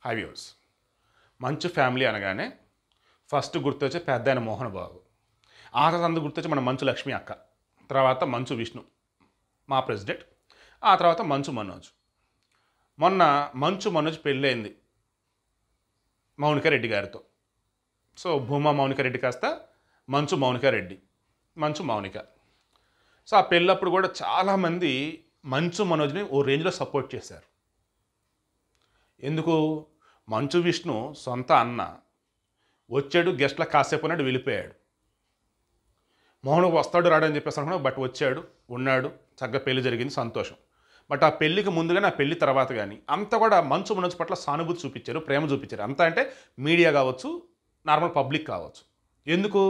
High views Manchu family అనగానే first గుర్తొచ్చే పెద్ద ఆయన మోహన్ బాబు ఆ తర్వాత అందరూ గుర్తొచ్చి మన మంచు లక్ష్మి అక్క తర్వాత మంచు విష్ణు మా ప్రెసిడెంట్ ఆ తర్వాత మంచు మనోజ్ మొన్న మంచు మనోజ్ పెళ్ళైంది మౌనిక రెడ్డి గారితో సో భూమా మౌనిక రెడ్డి కాస్త మంచు మౌనిక రెడ్డి మంచు మౌనిక సో ఆ పెళ్ళప్పుడు కూడా చాలామంది మంచు మనోజ్ని ఓ రేంజ్లో సపోర్ట్ చేశారు ఎందుకు మంచు విష్ణు సొంత అన్న వచ్చాడు గెస్ట్ల కాసేపు ఉన్నాడు వెళ్ళిపోయాడు మోహన్ వస్తాడు రాడని చెప్పేసి అనుకున్నాడు బట్ వచ్చాడు ఉన్నాడు చక్కగా పెళ్లి జరిగింది సంతోషం బట్ ఆ పెళ్లికి ముందుగా ఆ పెళ్లి తర్వాత కానీ అంతా కూడా మంచు మనోజ్ పట్ల సానుభూతి చూపించారు ప్రేమ చూపించారు అంతా అంటే మీడియా కావచ్చు నార్మల్ పబ్లిక్ కావచ్చు ఎందుకు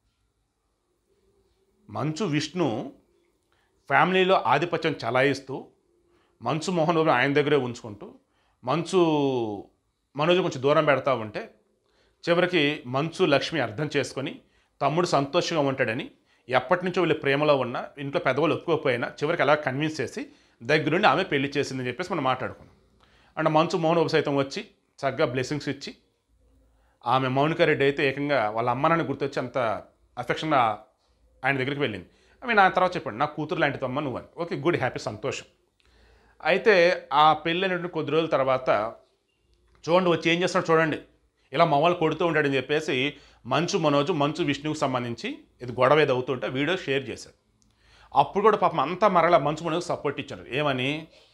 మంచు విష్ణు ఫ్యామిలీలో ఆధిపత్యం చలాయిస్తూ మంచు మోహన్ బాబు ఆయన దగ్గరే ఉంచుకుంటూ మంచు మనోజ్ కొంచెం దూరం పెడతా ఉంటే చివరికి మంచు లక్ష్మి అర్థం చేసుకొని తమ్ముడు సంతోషంగా ఉంటాడని ఎప్పటి నుంచో వీళ్ళు ప్రేమలో ఉన్న ఇంట్లో పెద్దవాళ్ళు ఒప్పుకోకపోయినా చివరికి అలా కన్విన్స్ చేసి దగ్గరుండి ఆమె పెళ్లి చేసిందని చెప్పేసి మనం మాట్లాడుకున్నాం అండ్ మంచు మోహన్ బాబు సైతం వచ్చి చక్కగా బ్లెస్సింగ్స్ ఇచ్చి ఆమె మౌనిక రెడ్డి అయితే ఏకంగా వాళ్ళ అమ్మనాన్ని గుర్తొచ్చి అంత అఫెక్షన్గా ఆయన దగ్గరికి వెళ్ళింది ఆమె నా తర్వాత చెప్పండి నా కూతురు లాంటిది అమ్మ నువ్వు అని ఓకే గుడ్ హ్యాపీ సంతోషం అయితే ఆ పెళ్ళి అనేటువంటి కొద్ది రోజుల తర్వాత చూడండి వచ్చి ఏం చేస్తున్నాడు చూడండి ఇలా మమ్మల్ని కొడుతూ ఉంటాడని చెప్పేసి మంచు మనోజు మంచు విష్ణువుకి సంబంధించి ఇది గొడవ ఏది అవుతుంటే వీడియో షేర్ చేశాడు అప్పుడు కూడా పాపం అంతా మరలా మంచు మనోజ్ సపోర్ట్ ఇచ్చారు ఏమని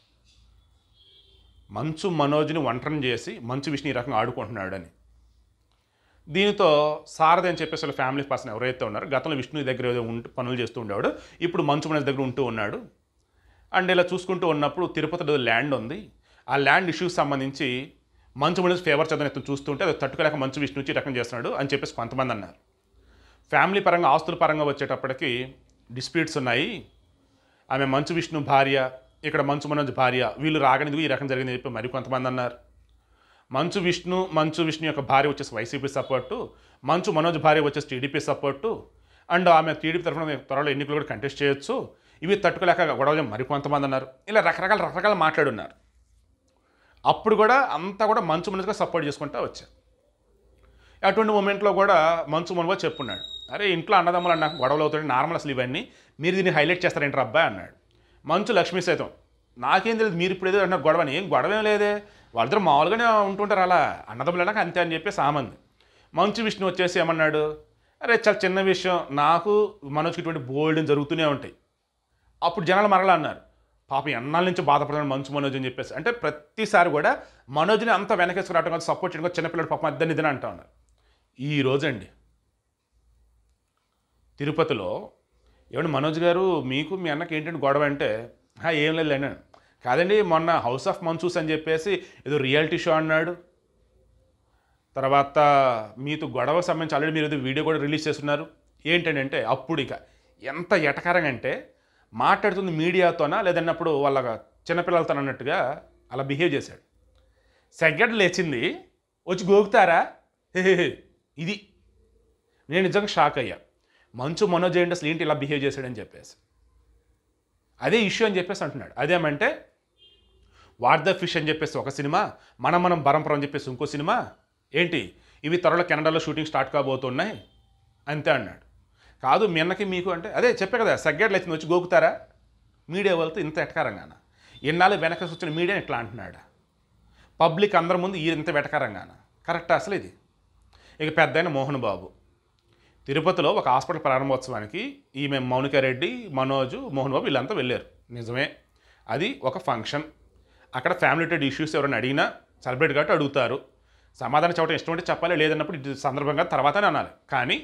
మంచు మనోజ్ని ఒంటరిని చేసి మంచు విష్ణు ఈ రకంగా ఆడుకుంటున్నాడు అని దీనితో సారథి అని చెప్పేసి వాళ్ళ ఫ్యామిలీ పర్సన్ ఎవరైతే ఉన్నారో గతంలో విష్ణు దగ్గర ఏదో ఉంటూ పనులు చేస్తూ ఉండేవాడు ఇప్పుడు మంచు మనోజ్ దగ్గర ఉంటూ ఉన్నాడు అండ్ ఇలా చూసుకుంటూ ఉన్నప్పుడు తిరుపతిలో ల్యాండ్ ఉంది ఆ ల్యాండ్ ఇష్యూస్ సంబంధించి మంచు మనోజ్ ఫేవర్ చదువు ఎత్తు చూస్తుంటే అది తట్టుకోలేక మంచు విష్ణు వచ్చి ఈ రకం చేస్తున్నాడు అని చెప్పేసి కొంతమంది అన్నారు ఫ్యామిలీ పరంగా ఆస్తుల పరంగా వచ్చేటప్పటికి డిస్ప్యూట్స్ ఉన్నాయి ఆమె మంచు విష్ణు భార్య ఇక్కడ మంచు మనోజ్ భార్య వీళ్ళు రాగనిది ఈ రకం జరిగిందని చెప్పి మరి కొంతమంది అన్నారు మంచు విష్ణు మంచు విష్ణు యొక్క భార్య వచ్చేసి వైసీపీ సపోర్టు మంచు మనోజ్ భార్య వచ్చేసి టీడీపీ సపోర్టు అండ్ ఆమె టీడీపీ తరఫున త్వరలో ఎన్నికలు కూడా కంటెస్ట్ చేయొచ్చు ఇవి తట్టుకోలేక గొడవ మరి కొంతమంది అన్నారు ఇలా రకరకాల రకరకాల మాట్లాడున్నారు అప్పుడు కూడా అంతా కూడా మంచు మనసుగా సపోర్ట్ చేసుకుంటూ వచ్చారు అటువంటి మూమెంట్లో కూడా మంచు మనబో చెప్పున్నాడు అరే ఇంట్లో అన్నదమ్ములు అన్న గొడవలు అవుతాయి నార్మల్ అసలు ఇవన్నీ మీరు దీన్ని హైలైట్ చేస్తారేంటి అబ్బాయి అన్నాడు మంచు లక్ష్మీ సైతం నాకేం తెలియదు మీరు ఇప్పుడు ఏదో అన్న గొడవ అని. ఏం గొడవ ఏం లేదే వాళ్ళిద్దరు మామూలుగానే ఉంటుంటారు అలా అన్నదమ్ములు అన్నాక అంతే అని చెప్పేసి ఆమంది మంచు విష్ణు వచ్చేసి ఏమన్నాడు అరే చాలా చిన్న విషయం నాకు మనోజ్కి ఇటువంటి బోల్డ్ జరుగుతూనే ఉంటాయి అప్పుడు జనాలు మరలా అన్నారు పాపం ఎన్నాళ్ళ నుంచి బాధపడుతున్నాడు మంచు మనోజ్ అని చెప్పేసి అంటే ప్రతిసారి కూడా మనోజ్ని అంత వెనకేసుకుని రావడం కాదు సపోర్ట్ చేయడం కాదు, చిన్నపిల్లడు పాపం ఇద్దరిని ఇదని అంటా ఉన్నారు ఈ రోజండి తిరుపతిలో ఏమండి మనోజ్ గారు మీకు మీ అన్నకి ఏంటంటే గొడవ అంటే "హా, ఏం లేదు అన్నాడు కాదండి మొన్న హౌస్ ఆఫ్ మన్సూస్ అని చెప్పేసి ఏదో రియాలిటీ షో అన్నాడు తర్వాత మీతో గొడవ సంబంధించి ఆల్రెడీ మీరు ఏదో వీడియో కూడా రిలీజ్ చేస్తున్నారు ఏంటంటే అప్పుడు ఇక ఎంత ఎటకారంగా అంటే మాట్లాడుతుంది మీడియాతోనా లేదన్నప్పుడు వాళ్ళ చిన్నపిల్లలతో అన్నట్టుగా అలా బిహేవ్ చేశాడు సెగడ్ లేచింది వచ్చి గోగుతారా హెహెహె. ఇది నేను నిజంగా షాక్ అయ్యా మంచు మనోజ్ ఏంటి అసలు ఏంటి ఇలా బిహేవ్ చేశాడని చెప్పేసి అదే ఇష్యూ అని చెప్పేసి అంటున్నాడు అదేమంటే వాట్ ద ఫిష్ అని చెప్పేసి ఒక సినిమా మనం మనం బరంపురం అని చెప్పేసి ఇంకో సినిమా ఏంటి ఇవి త్వరలో కెనడాలో షూటింగ్ స్టార్ట్ కాబోతున్నాయి అంతే అన్నాడు కాదు మీ అన్నకి మీకు అంటే అదే చెప్పే కదా సగ్గేట్లు వచ్చింది వచ్చి గోకుతారా మీడియా వాళ్ళతో ఇంత ఎటకారంగాన ఇన్నాళ్ళు వెనక వచ్చిన మీడియా ఇట్లా అంటున్నాడు పబ్లిక్ అందరి ముందు ఈ ఇంత వెటకారంగాన కరెక్ట్ అసలు ఇది ఇక పెద్ద మోహన్ బాబు తిరుపతిలో ఒక హాస్పిటల్ ప్రారంభోత్సవానికి ఈమె మౌనిక రెడ్డి మనోజు మోహన్ బాబు వీళ్ళంతా వెళ్ళారు నిజమే అది ఒక ఫంక్షన్ అక్కడ ఫ్యామిలీ రిలేటెడ్ ఇష్యూస్ ఎవరైనా అడిగినా సెలబ్రేట్ కాబట్టి అడుగుతారు సమాధానం చెప్పడం ఇష్టం అంటే చెప్పాలి లేదన్నప్పుడు ఇది సందర్భంగా తర్వాతనే అనాలి కానీ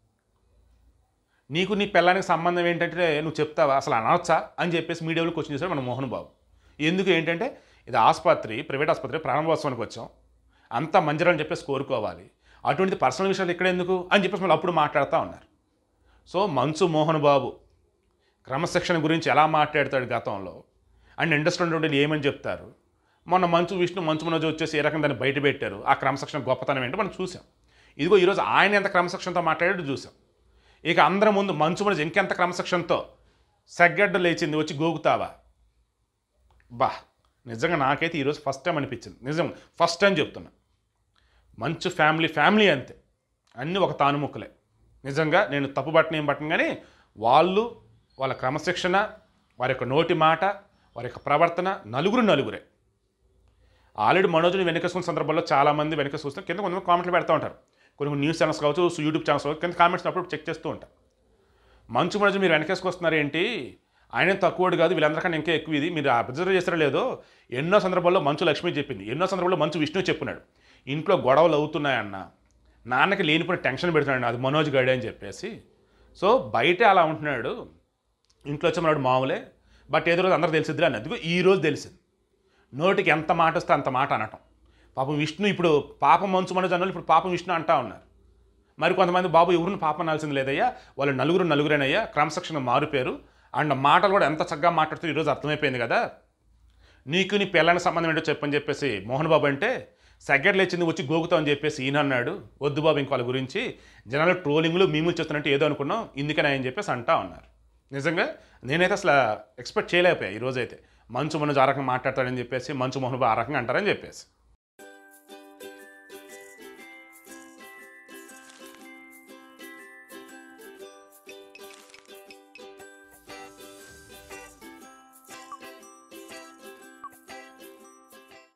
నీకు నీ పిల్లానికి సంబంధం ఏంటంటే నువ్వు చెప్తావా అసలు అనవచ్చా అని చెప్పేసి మీడియాలో క్వశ్చన్ చేశాడు మన మోహన్ బాబు ఎందుకు ఏంటంటే ఇది ఆసుపత్రి ప్రైవేట్ ఆసుపత్రి ప్రారంభోత్సవానికి వచ్చాం అంతా మంజరని చెప్పేసి కోరుకోవాలి అటువంటిది పర్సనల్ విషయాలు ఇక్కడ ఎందుకు అని చెప్పేసి మళ్ళీ అప్పుడు మాట్లాడుతూ ఉన్నారు సో మంచు మోహన్ బాబు క్రమశిక్షణ గురించి ఎలా మాట్లాడతాడు గతంలో అండ్ ఇండస్ట్రీ ఉన్నటువంటి ఏమని చెప్తారు మొన్న మంచు విష్ణు మంచు మనోజ్ వచ్చేసి ఏ రకంగా దాన్ని బయట పెట్టారు ఆ క్రమశిక్షణ గొప్పతనం ఏంటో మనం చూసాం ఇదిగో ఈరోజు ఆయన ఎంత క్రమశిక్షణతో మాట్లాడాడు చూసాం ఇక అందరి ముందు మంచు మనోజ్ ఇంకెంత క్రమశిక్షణతో సగ్గడ్డ లేచింది వచ్చి గోగుతావా బా నిజంగా నాకైతే ఈరోజు ఫస్ట్ టైం అనిపించింది నిజం ఫస్ట్ టైం చెప్తున్నా మంచి ఫ్యామిలీ ఫ్యామిలీ అంతే అన్నీ ఒక తానుముక్కలే నిజంగా నేను తప్పు బట్టను ఏం బట్టను కానీ వాళ్ళు వాళ్ళ క్రమశిక్షణ వారి యొక్క నోటి మాట వారి యొక్క ప్రవర్తన నలుగురు నలుగురే ఆల్రెడీ మనోజ్ని వెనకేసుకున్న సందర్భంలో చాలామంది వెనక చూస్తే కింద కొంతమంది కామెంట్లు పెడతా ఉంటారు కొన్ని కొన్ని న్యూస్ ఛానల్స్ కావచ్చు యూట్యూబ్ ఛానల్స్ కావచ్చు కింద కామెంట్స్ అప్పుడు చెక్ చేస్తూ ఉంటారు మంచు మనోజ్ మీరు వెనకేసుకొస్తున్నారు ఏంటి ఆయన తక్కువడు కాదు వీళ్ళందరికన్నా ఇంకా ఎక్కువ ఇది మీరు అబ్జర్వ్ చేస్తారో లేదో ఎన్నో సందర్భాల్లో మంచు లక్ష్మి చెప్పింది ఎన్నో సందర్భాల్లో మంచు విష్ణు చెప్పున్నాడు ఇంట్లో గొడవలు అవుతున్నాయన్న నాన్నకి లేనిపోయిన టెన్షన్ పెడుతున్నాడు అది మనోజ్ గడే అని చెప్పేసి సో బయటే అలా ఉంటున్నాడు ఇంట్లో వచ్చి మనవాడు మామూలే బట్ ఏదో రోజు అందరూ తెలిసిద్ది అని అందుకు ఈ రోజు తెలిసింది నోటికి ఎంత మాట వస్తే అంత మాట అనటం పాపం విష్ణు ఇప్పుడు పాపం మంచు మనోజ్ అన్నోళ్ళు ఇప్పుడు పాపం విష్ణు అంటా ఉన్నారు మరి కొంతమంది బాబు ఎవరిని పాపం అనాల్సింది లేదయ్యా వాళ్ళు నలుగురు నలుగురేనయ్యా క్రమశిక్షణ మారిపోయారు అండ్ మాటలు కూడా ఎంత చక్కగా మాట్లాడుతూ ఈరోజు అర్థమైపోయింది కదా నీకు నీ పిల్లని సంబంధం ఏంటో చెప్పని చెప్పేసి మోహన్ బాబు అంటే సెకండ్ లేచింది వచ్చి గోగుతాం అని చెప్పేసి ఈయన అన్నాడు వద్దు బాబు ఇంక వాళ్ళ గురించి జనాలు ట్రోలింగ్లు మీములు చేస్తున్నట్టు ఏదో అనుకున్నాం ఇందుకనే అని చెప్పేసి అంటా ఉన్నారు నిజంగా నేనైతే అసలు ఎక్స్పెక్ట్ చేయలేకపోయా ఈరోజైతే మంచు మనోజ్ ఆ రకంగా మాట్లాడతాడని చెప్పేసి మంచు మోహన్ బాబు ఆ రకంగా అంటారని చెప్పేసి